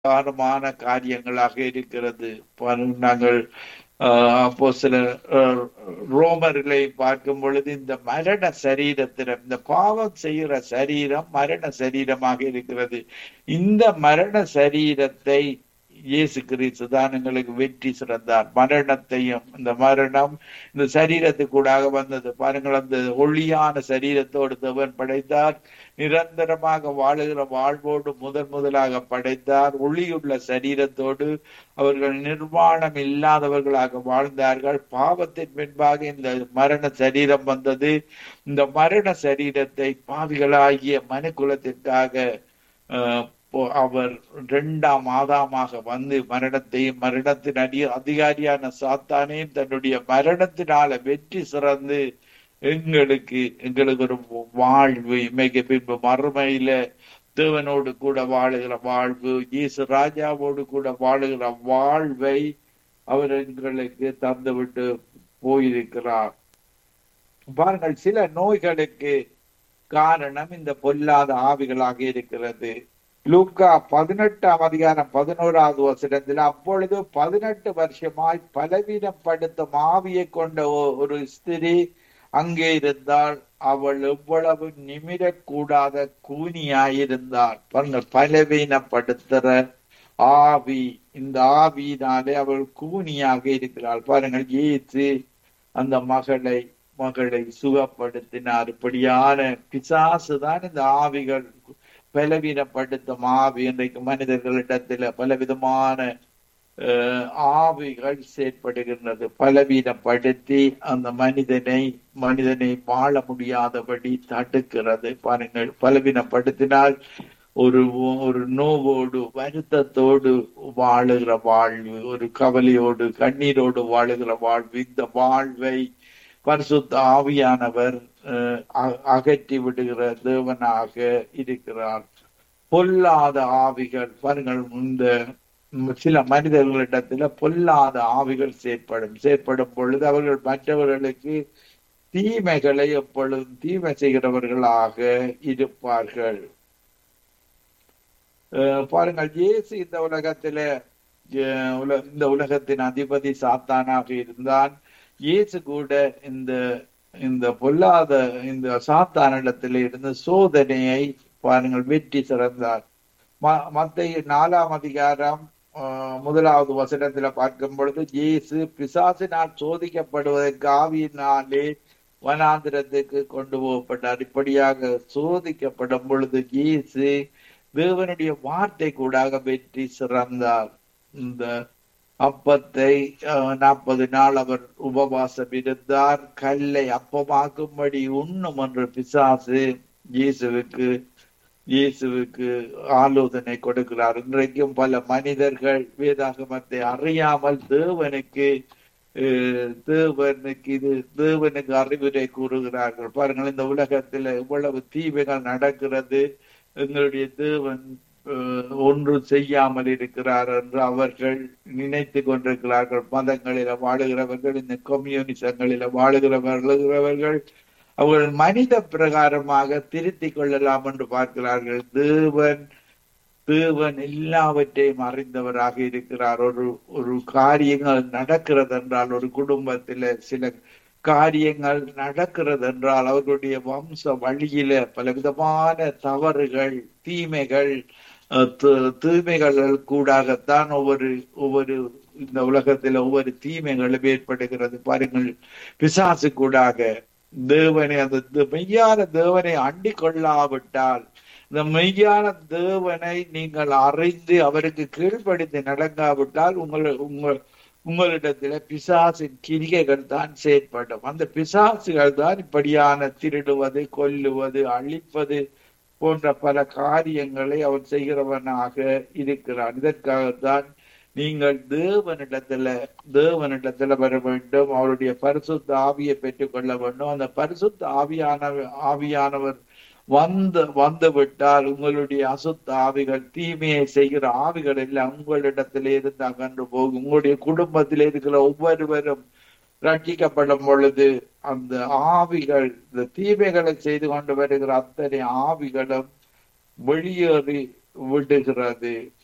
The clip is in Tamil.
காரணமான காரியங்களாக இருக்கிறது பாருங்க, நாங்கள் அப்போ சில ரோமர்களை பார்க்கும் பொழுது இந்த மரண சரீரத்தில இந்த பாவம் செய்கிற சரீரம் மரண சரீரமாக இருக்கிறது இந்த மரண சரீரத்தை இயேசு கிறிஸ்து தான் எங்களுக்கு வெற்றி சிறந்தார் மரணத்தையும் இந்த மரணம் இந்த சரீரத்துக்கூடாக வந்தது பாருங்கள் அந்த ஒளியான சரீரத்தோடு தேவன் படைத்தார் நிரந்தரமாக வாழுகிற வாழ்வோடு முதன் முதலாக படைத்தார் ஒளியுள்ள சரீரத்தோடு அவர்கள் நிர்வாணம் இல்லாதவர்களாக வாழ்ந்தார்கள் பாவத்தின் பின்பாக இந்த மரண சரீரம் வந்தது இந்த மரண சரீரத்தை பாவிகளாகிய மனுக்குலத்திற்காக அவர் இரண்டாம் ஆதாமாக வந்து மரணத்தையும் மரணத்தின் அடி அதிகாரியான சாத்தானையும் தன்னுடைய மரணத்தினால வெற்றி சிறந்து எங்களுக்கு எங்களுக்கு ஒரு வாழ்வு இமைக்கு பின்பு மறுமையில தேவனோடு கூட வாழுகிற வாழ்வு இயேசு ராஜாவோடு கூட வாழுகிற வாழ்வை அவர் எங்களுக்கு தந்துவிட்டு போயிருக்கிறார் பாருங்கள் சில நோய்களுக்கு காரணம் இந்த பொல்லாத ஆவிகளாக இருக்கிறது லூக்கா பதினெட்டாம் அதிகாரம் பதினோராவது வசனத்தில் அப்பொழுது பதினெட்டு வருஷமாய் பலவீனப்படுத்தும் ஆவியை கொண்ட ஒரு ஸ்திரீ அங்கே இருந்தால் அவள் எவ்வளவு நிமிரக்கூடாத கூனியாயிருந்தாள் பாருங்க பலவீனப்படுத்துற ஆவி இந்த ஆவியினாலே அவள் கூனியாக இருக்கிறாள் பாருங்கள் ஏசு அந்த மகளை மகளை சுகப்படுத்தினார் இப்படியான பிசாசு தான் இந்த ஆவிகள் பலவீனப்படுத்தும் ஆவி இன்றைக்கு மனிதர்களிடத்துல பலவிதமான ஆவிகள் செயற்படுகின்றது பலவீனப்படுத்தி அந்த மனிதனை மனிதனை வாழ முடியாதபடி தடுக்கிறது பாருங்கள் பலவீனப்படுத்தினால் ஒரு ஒரு நோவோடு வருத்தத்தோடு வாழுகிற வாழ்வு ஒரு கவலையோடு கண்ணீரோடு வாழுகிற வாழ்வு இந்த வாழ்வை பரிசுத்த ஆவியானவர் அகற்றி விடுகிற தேவனாக இருக்கிறார் பொல்லாத ஆவிகள் பாருங்கள் இந்த சில மனிதர்களிடத்துல பொல்லாத ஆவிகள் செயற்படும் செயற்படும் பொழுது அவர்கள் மற்றவர்களுக்கு தீமைகளை எப்பொழுதும் தீமை செய்கிறவர்களாக இருப்பார்கள் பாருங்கள் இயேசு இந்த உலகத்தில இந்த உலகத்தின் அதிபதி சாத்தானாக இருந்தான் இயேசு கூட இந்த இந்த பொல்லாத இந்த சாத்தானிடத்தில் இருந்து சோதனையை பாருங்கள் வெற்றி சிறந்தார் மத்திய நாலாம் அதிகாரம் முதலாவது வசனத்துல பார்க்கும் பொழுது இயேசு பிசாசினால் சோதிக்கப்படுவதற்கு ஆவியினாலே வனாந்திரத்துக்கு கொண்டு போகப்பட்டார் இப்படியாக சோதிக்கப்படும் பொழுது இயேசு தேவனுடைய வார்த்தை கூடாக வெற்றி சிறந்தார் இந்த அப்பத்தை நாற்பது நாள் அவர் உபவாசம் இருந்தார் கல்லை அப்பமாக்கும்படி உண்ணும் என்று பிசாசு இயேசுவுக்கு இயேசுவுக்கு ஆலோசனை கொடுக்கிறார் இன்றைக்கும் பல மனிதர்கள் வேதாகமத்தை அறியாமல் தேவனுக்கு தேவனுக்கு இது தேவனுக்கு அறிவுரை கூறுகிறார்கள் பாருங்கள் இந்த உலகத்துல இவ்வளவு தீமைகள் நடக்கிறது எங்களுடைய தேவன் ஒன்று செய்யாமல் இருக்கிறார் என்று அவர்கள் நினைத்து கொண்டிருக்கிறார்கள் மதங்களில வாழுகிறவர்கள் இந்த கம்யூனிசங்களில வாழுகிறவர்கள் அவர்கள் மனித பிரகாரமாக திருத்தி கொள்ளலாம் என்று பார்க்கிறார்கள் தேவன் தேவன் எல்லாவற்றையும் அறிந்தவராக இருக்கிறார் ஒரு ஒரு காரியங்கள் நடக்கிறது என்றால் ஒரு குடும்பத்தில சில காரியங்கள் நடக்கிறது என்றால் அவர்களுடைய வம்ச வழியில பலவிதமான தவறுகள் தீமைகள் தீமைகள் கூடாகத்தான் ஒவ்வொரு ஒவ்வொரு இந்த உலகத்துல ஒவ்வொரு தீமைகளும் ஏற்படுகிறது பாருங்கள் பிசாசு கூடாக தேவனை அந்த மெய்யான தேவனை அண்டி கொள்ளாவிட்டால் இந்த மெய்யான தேவனை நீங்கள் அறிந்து அவருக்கு கீழ்ப்படுத்தி நடங்காவிட்டால் உங்கள் உங்கள் உங்களிடத்துல பிசாசின் கிரிகைகள் தான் செயற்படும் அந்த பிசாசுகள் தான் இப்படியான திருடுவது கொல்லுவது அழிப்பது போன்ற பல காரியங்களை அவர் செய்கிறவனாக இருக்கிறார் இதற்காகத்தான் நீங்கள் தேவனிடத்துல தேவனிடத்துல வர வேண்டும் அவருடைய பரிசுத்த ஆவியை பெற்றுக் கொள்ள வேண்டும் அந்த பரிசுத்த ஆவியான ஆவியானவர் வந்து வந்து விட்டால் உங்களுடைய அசுத்த ஆவிகள் தீமையை செய்கிற ஆவிகள் எல்லாம் உங்களிடத்திலே இருந்து அகன்று போகும் உங்களுடைய குடும்பத்தில் இருக்கிற ஒவ்வொருவரும் ரட்சிக்கப்படும் பொழுது அந்த ஆவிகள் இந்த தீமைகளை செய்து கொண்டு வருகிற அத்தனை ஆவிகளும் வெளியேறி விடுகிறது